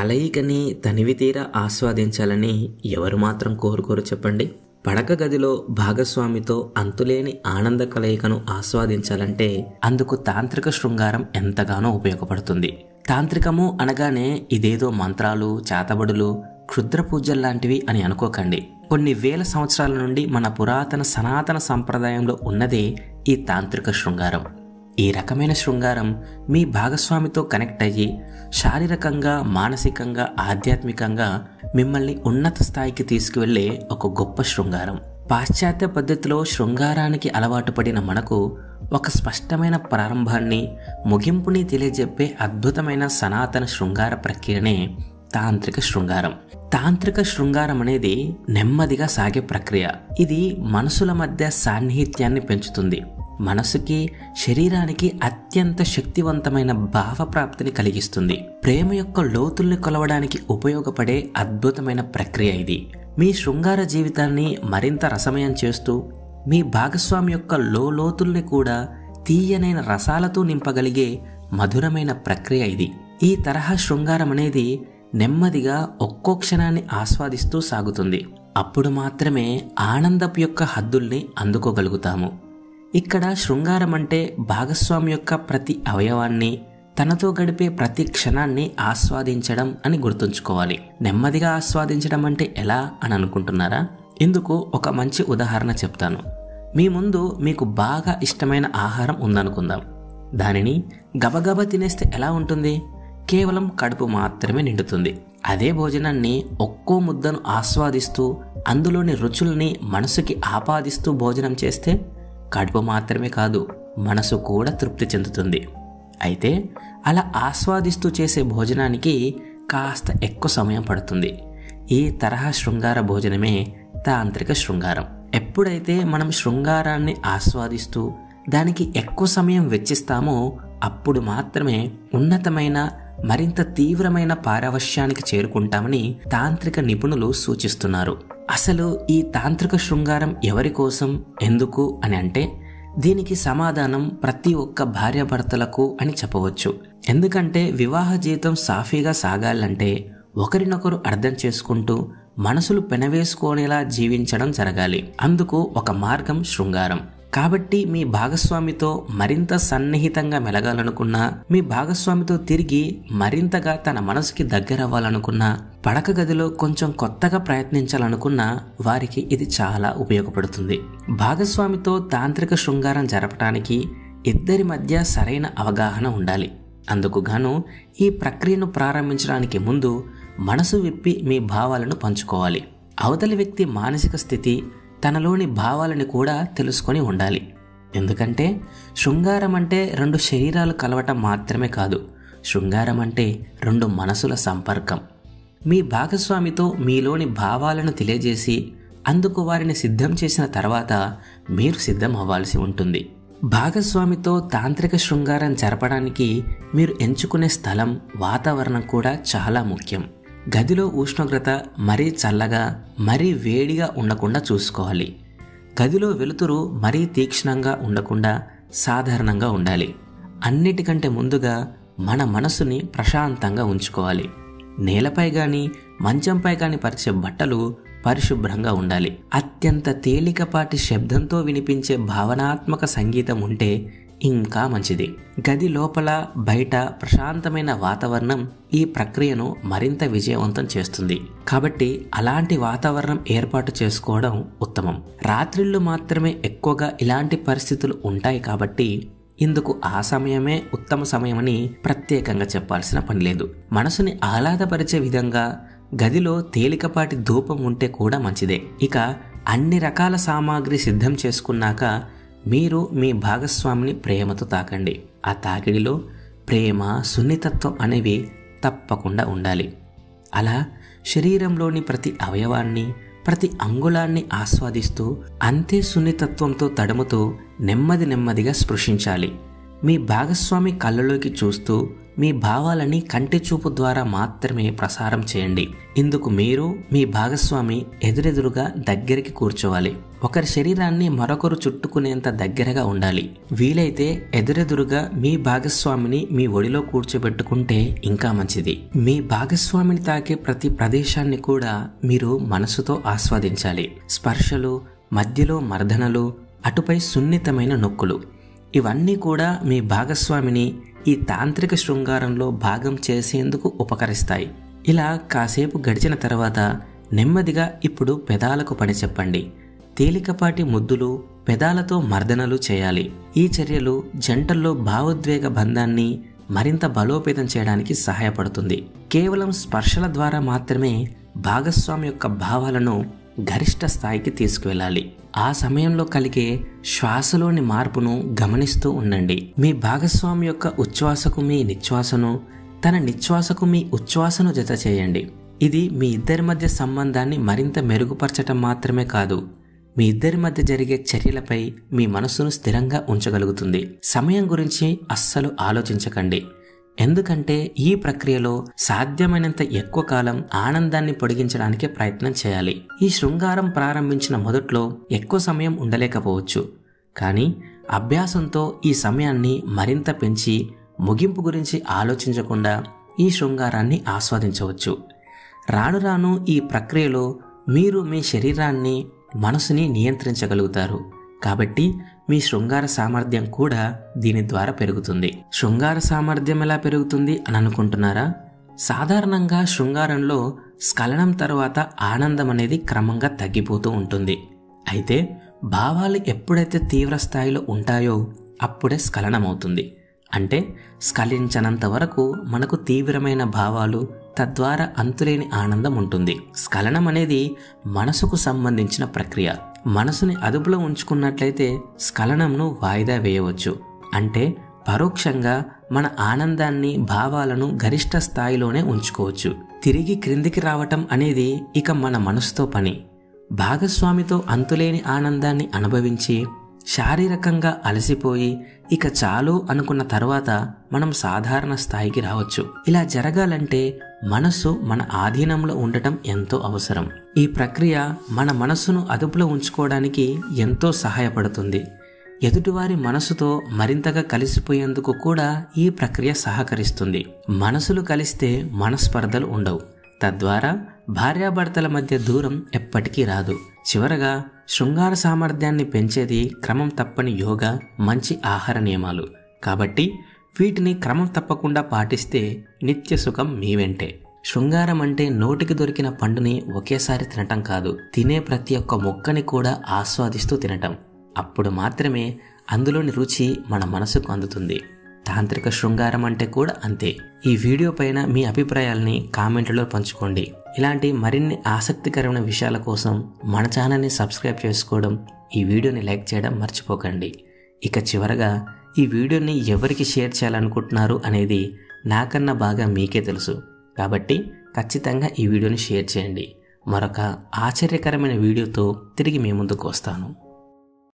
కలయికని తనివి తీరా ఆస్వాదించాలని ఎవరు మాత్రం కోరుకోరు చెప్పండి పడక గదిలో భాగస్వామితో అంతులేని ఆనంద కలయికను ఆస్వాదించాలంటే అందుకు తాంత్రిక శృంగారం ఎంతగానో ఉపయోగపడుతుంది తాంత్రికము అనగానే ఇదేదో మంత్రాలు చేతబడులు క్షుద్ర పూజల్లాంటివి అని అనుకోకండి కొన్ని వేల సంవత్సరాల నుండి మన పురాతన సనాతన సంప్రదాయంలో ఉన్నదే ఈ తాంత్రిక శృంగారం ఈ రకమైన శృంగారం మీ భాగస్వామితో కనెక్ట్ అయ్యి శారీరకంగా మానసికంగా ఆధ్యాత్మికంగా మిమ్మల్ని ఉన్నత స్థాయికి తీసుకువెళ్ళే ఒక గొప్ప శృంగారం పాశ్చాత్య పద్ధతిలో శృంగారానికి అలవాటు పడిన మనకు ఒక స్పష్టమైన ప్రారంభాన్ని ముగింపుని తెలియజెప్పే అద్భుతమైన సనాతన శృంగార ప్రక్రియనే తాంత్రిక శృంగారం తాంత్రిక శృంగారం అనేది నెమ్మదిగా సాగే ప్రక్రియ ఇది మనసుల మధ్య సాన్నిహిత్యాన్ని పెంచుతుంది మనసుకి శరీరానికి అత్యంత శక్తివంతమైన భావప్రాప్తిని కలిగిస్తుంది ప్రేమ యొక్క లోతుల్ని కొలవడానికి ఉపయోగపడే అద్భుతమైన ప్రక్రియ ఇది మీ శృంగార జీవితాన్ని మరింత రసమయం చేస్తూ మీ భాగస్వామి యొక్క లోతుల్ని కూడా తీయనైన రసాలతో నింపగలిగే మధురమైన ప్రక్రియ ఇది ఈ తరహా శృంగారం అనేది నెమ్మదిగా ఒక్కో క్షణాన్ని ఆస్వాదిస్తూ సాగుతుంది అప్పుడు మాత్రమే ఆనందపు యొక్క హద్దుల్ని అందుకోగలుగుతాము ఇక్కడ శృంగారం అంటే భాగస్వామి యొక్క ప్రతి అవయవాన్ని తనతో గడిపే ప్రతి క్షణాన్ని ఆస్వాదించడం అని గుర్తుంచుకోవాలి నెమ్మదిగా ఆస్వాదించడం అంటే ఎలా అని అనుకుంటున్నారా ఇందుకు ఒక మంచి ఉదాహరణ చెప్తాను మీ ముందు మీకు బాగా ఇష్టమైన ఆహారం ఉందనుకుందాం దానిని గబగబ తినేస్తే ఎలా ఉంటుంది కేవలం కడుపు మాత్రమే నిండుతుంది అదే భోజనాన్ని ఒక్కో ముద్దను ఆస్వాదిస్తూ అందులోని రుచుల్ని మనసుకి ఆపాదిస్తూ భోజనం చేస్తే కడుపు మాత్రమే కాదు మనసు కూడా తృప్తి చెందుతుంది అయితే అలా ఆస్వాదిస్తూ చేసే భోజనానికి కాస్త ఎక్కువ సమయం పడుతుంది ఈ తరహా శృంగార భోజనమే తాంత్రిక శృంగారం ఎప్పుడైతే మనం శృంగారాన్ని ఆస్వాదిస్తూ దానికి ఎక్కువ సమయం వెచ్చిస్తామో అప్పుడు మాత్రమే ఉన్నతమైన మరింత తీవ్రమైన పారవశ్యానికి చేరుకుంటామని తాంత్రిక నిపుణులు సూచిస్తున్నారు అసలు ఈ తాంత్రిక శృంగారం ఎవరి కోసం ఎందుకు అని అంటే దీనికి సమాధానం ప్రతి ఒక్క భార్యాభర్తలకు అని చెప్పవచ్చు ఎందుకంటే వివాహ జీవితం సాఫీగా సాగాలంటే ఒకరినొకరు అర్థం చేసుకుంటూ మనసులు పెనవేసుకోనేలా జీవించడం జరగాలి అందుకు ఒక మార్గం శృంగారం కాబట్టి మీ భాగస్వామితో మరింత సన్నిహితంగా మెలగాలనుకున్నా మీ భాగస్వామితో తిరిగి మరింతగా తన మనసుకి దగ్గరవ్వాలనుకున్నా పడక గదిలో కొంచెం కొత్తగా ప్రయత్నించాలనుకున్నా వారికి ఇది చాలా ఉపయోగపడుతుంది భాగస్వామితో తాంత్రిక శృంగారం జరపడానికి ఇద్దరి మధ్య సరైన అవగాహన ఉండాలి అందుకు గాను ఈ ప్రక్రియను ప్రారంభించడానికి ముందు మనసు విప్పి మీ భావాలను పంచుకోవాలి అవతలి వ్యక్తి మానసిక స్థితి తనలోని భావాలని కూడా తెలుసుకొని ఉండాలి ఎందుకంటే శృంగారం అంటే రెండు శరీరాలు కలవటం మాత్రమే కాదు శృంగారం అంటే రెండు మనసుల సంపర్కం మీ భాగస్వామితో మీలోని భావాలను తెలియజేసి అందుకు వారిని సిద్ధం చేసిన తర్వాత మీరు సిద్ధం అవ్వాల్సి ఉంటుంది భాగస్వామితో తాంత్రిక శృంగారం జరపడానికి మీరు ఎంచుకునే స్థలం వాతావరణం కూడా చాలా ముఖ్యం గదిలో ఉష్ణోగ్రత మరీ చల్లగా మరీ వేడిగా ఉండకుండా చూసుకోవాలి గదిలో వెలుతురు మరీ తీక్ష్ణంగా ఉండకుండా సాధారణంగా ఉండాలి అన్నిటికంటే ముందుగా మన మనసుని ప్రశాంతంగా ఉంచుకోవాలి నేలపై గాని మంచంపై గాని పరిచే బట్టలు పరిశుభ్రంగా ఉండాలి అత్యంత తేలికపాటి శబ్దంతో వినిపించే భావనాత్మక సంగీతం ఉంటే ఇంకా మంచిది గది లోపల బయట ప్రశాంతమైన వాతావరణం ఈ ప్రక్రియను మరింత విజయవంతం చేస్తుంది కాబట్టి అలాంటి వాతావరణం ఏర్పాటు చేసుకోవడం ఉత్తమం రాత్రిళ్ళు మాత్రమే ఎక్కువగా ఇలాంటి పరిస్థితులు ఉంటాయి కాబట్టి ఇందుకు ఆ సమయమే ఉత్తమ సమయమని ప్రత్యేకంగా చెప్పాల్సిన పని లేదు మనసుని ఆహ్లాదపరిచే విధంగా గదిలో తేలికపాటి ధూపం ఉంటే కూడా మంచిదే ఇక అన్ని రకాల సామాగ్రి సిద్ధం చేసుకున్నాక మీరు మీ భాగస్వామిని ప్రేమతో తాకండి ఆ తాకిడిలో ప్రేమ సున్నితత్వం అనేవి తప్పకుండా ఉండాలి అలా శరీరంలోని ప్రతి అవయవాన్ని ప్రతి అంగుళాన్ని ఆస్వాదిస్తూ అంతే సున్నితత్వంతో తడుముతూ నెమ్మది నెమ్మదిగా స్పృశించాలి మీ భాగస్వామి కళ్ళలోకి చూస్తూ మీ భావాలని కంటి చూపు ద్వారా మాత్రమే ప్రసారం చేయండి ఇందుకు మీరు మీ భాగస్వామి ఎదురెదురుగా దగ్గరికి కూర్చోవాలి ఒకరి శరీరాన్ని మరొకరు చుట్టుకునేంత దగ్గరగా ఉండాలి వీలైతే ఎదురెదురుగా మీ భాగస్వామిని మీ ఒడిలో కూర్చోబెట్టుకుంటే ఇంకా మంచిది మీ భాగస్వామిని తాకే ప్రతి ప్రదేశాన్ని కూడా మీరు మనసుతో ఆస్వాదించాలి స్పర్శలు మధ్యలో మర్దనలు అటుపై సున్నితమైన నొక్కులు ఇవన్నీ కూడా మీ భాగస్వామిని ఈ తాంత్రిక శృంగారంలో భాగం చేసేందుకు ఉపకరిస్తాయి ఇలా కాసేపు గడిచిన తర్వాత నెమ్మదిగా ఇప్పుడు పెదాలకు పని చెప్పండి తేలికపాటి ముద్దులు పెదాలతో మర్దనలు చేయాలి ఈ చర్యలు జంటల్లో భావోద్వేగ బంధాన్ని మరింత బలోపేతం చేయడానికి సహాయపడుతుంది కేవలం స్పర్శల ద్వారా మాత్రమే భాగస్వామి యొక్క భావాలను గరిష్ట స్థాయికి తీసుకువెళ్ళాలి ఆ సమయంలో కలిగే శ్వాసలోని మార్పును గమనిస్తూ ఉండండి మీ భాగస్వామి యొక్క ఉచ్ఛ్వాసకు మీ నిశ్వాసను తన నిశ్వాసకు మీ ఉచ్ఛ్వాసను జత చేయండి ఇది మీ ఇద్దరి మధ్య సంబంధాన్ని మరింత మెరుగుపరచటం మాత్రమే కాదు మీ ఇద్దరి మధ్య జరిగే చర్యలపై మీ మనసును స్థిరంగా ఉంచగలుగుతుంది సమయం గురించి అస్సలు ఆలోచించకండి ఎందుకంటే ఈ ప్రక్రియలో సాధ్యమైనంత ఎక్కువ కాలం ఆనందాన్ని పొడిగించడానికి ప్రయత్నం చేయాలి ఈ శృంగారం ప్రారంభించిన మొదట్లో ఎక్కువ సమయం ఉండలేకపోవచ్చు కానీ అభ్యాసంతో ఈ సమయాన్ని మరింత పెంచి ముగింపు గురించి ఆలోచించకుండా ఈ శృంగారాన్ని ఆస్వాదించవచ్చు రాను రాను ఈ ప్రక్రియలో మీరు మీ శరీరాన్ని మనసుని నియంత్రించగలుగుతారు కాబట్టి మీ శృంగార సామర్థ్యం కూడా దీని ద్వారా పెరుగుతుంది శృంగార సామర్థ్యం ఎలా పెరుగుతుంది అని అనుకుంటున్నారా సాధారణంగా శృంగారంలో స్ఖలనం తర్వాత ఆనందం అనేది క్రమంగా తగ్గిపోతూ ఉంటుంది అయితే భావాలు ఎప్పుడైతే తీవ్ర స్థాయిలో ఉంటాయో అప్పుడే స్ఖలనం అవుతుంది అంటే స్ఖలించనంత వరకు మనకు తీవ్రమైన భావాలు తద్వారా అంతులేని ఆనందం ఉంటుంది స్ఖలనం అనేది మనసుకు సంబంధించిన ప్రక్రియ మనసుని అదుపులో ఉంచుకున్నట్లయితే స్ఖలనంను వాయిదా వేయవచ్చు అంటే పరోక్షంగా మన ఆనందాన్ని భావాలను గరిష్ట స్థాయిలోనే ఉంచుకోవచ్చు తిరిగి క్రిందికి రావటం అనేది ఇక మన మనసుతో పని భాగస్వామితో అంతులేని ఆనందాన్ని అనుభవించి శారీరకంగా అలసిపోయి ఇక చాలు అనుకున్న తర్వాత మనం సాధారణ స్థాయికి రావచ్చు ఇలా జరగాలంటే మనస్సు మన ఆధీనంలో ఉండటం ఎంతో అవసరం ఈ ప్రక్రియ మన మనస్సును అదుపులో ఉంచుకోవడానికి ఎంతో సహాయపడుతుంది ఎదుటివారి మనసుతో మరింతగా కలిసిపోయేందుకు కూడా ఈ ప్రక్రియ సహకరిస్తుంది మనసులు కలిస్తే మనస్పర్ధలు ఉండవు తద్వారా భార్యాభర్తల మధ్య దూరం ఎప్పటికీ రాదు చివరగా శృంగార సామర్థ్యాన్ని పెంచేది క్రమం తప్పని యోగా మంచి ఆహార నియమాలు కాబట్టి వీటిని క్రమం తప్పకుండా పాటిస్తే నిత్య సుఖం మీ వెంటే శృంగారం అంటే నోటికి దొరికిన పండుని ఒకేసారి తినటం కాదు తినే ప్రతి ఒక్క మొక్కని కూడా ఆస్వాదిస్తూ తినటం అప్పుడు మాత్రమే అందులోని రుచి మన మనసుకు అందుతుంది తాంత్రిక శృంగారం అంటే కూడా అంతే ఈ వీడియో పైన మీ అభిప్రాయాల్ని కామెంట్లలో పంచుకోండి ఇలాంటి మరిన్ని ఆసక్తికరమైన విషయాల కోసం మన ఛానల్ని సబ్స్క్రైబ్ చేసుకోవడం ఈ వీడియోని లైక్ చేయడం మర్చిపోకండి ఇక చివరగా ఈ వీడియోని ఎవరికి షేర్ చేయాలనుకుంటున్నారు అనేది నాకన్నా బాగా మీకే తెలుసు కాబట్టి ఖచ్చితంగా ఈ వీడియోని షేర్ చేయండి మరొక ఆశ్చర్యకరమైన వీడియోతో తిరిగి మీ ముందుకు వస్తాను